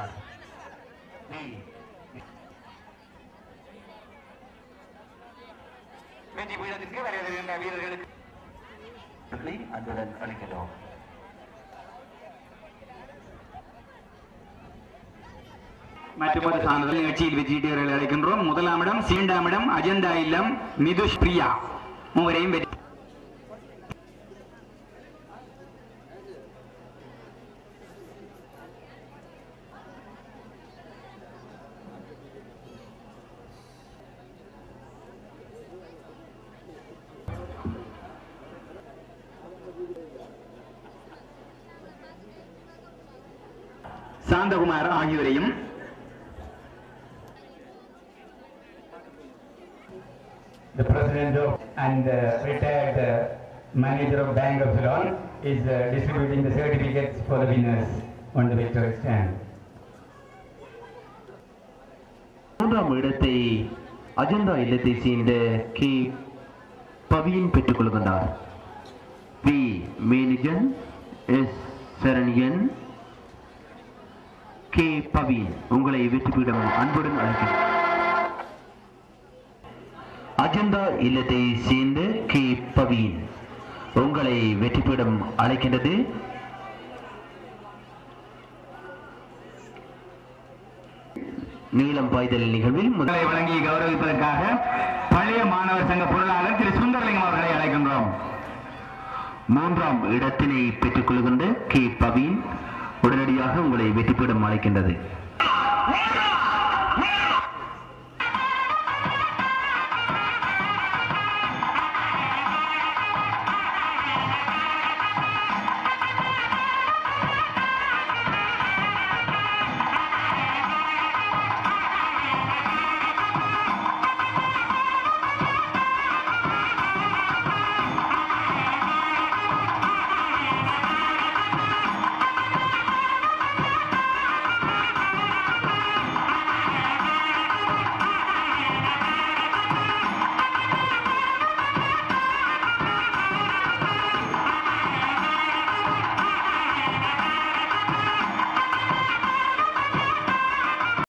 கொள்கின்றார் டி. வெற்றி பீடத்திற்கு வருகின்ற வீரர்களுக்கு அன்புடன் அளிக்கிறோம் மற்றொரு சான்றிதழ் நிகழ்ச்சியில் வெற்றியீட்டவர்களை அழைக்கின்றோம் முதலாம் இடம் சீண்டாம் இடம் அஜந்தா இல்லம் மிதுஷ் பிரியா மூவரையும் வெற்றி சாந்தகுமார் ஆகியோரையும் the president of and uh, retired uh, manager of Bank of Ceylon is uh, distributing the certificates for the winners on the victory stand. மூன்றாம் இடத்தை அஜந்தா இல்லத்தை சேர்ந்த கே பவியன் பெற்றுக் கொள்கின்றார் P Manijan S Saranyan K Bavin உங்களை வெற்றிபீடம் அன்புடன் அழைக்கிறேன் அஜந்தா இல்லத்தை சேர்ந்த கே பவின் உங்களை வெற்றிபீடம் அழைக்கின்றது நீளம் பாய்தல் நிகழ்வில் முதல் முதலை வழங்கி கௌரவிப்பதற்காக பழைய மாணவர் சங்க பொருளாளர் திரு சுந்தரலிங்கம் அவர்களை அழைக்கின்றோம் மூன்றாம் இடத்தினை பெற்றுக் கொள்கின்ற கே பவீன் உடனடியாக உங்களை வெற்றிப்பீடம் அழைக்கின்றது Winner! Winner!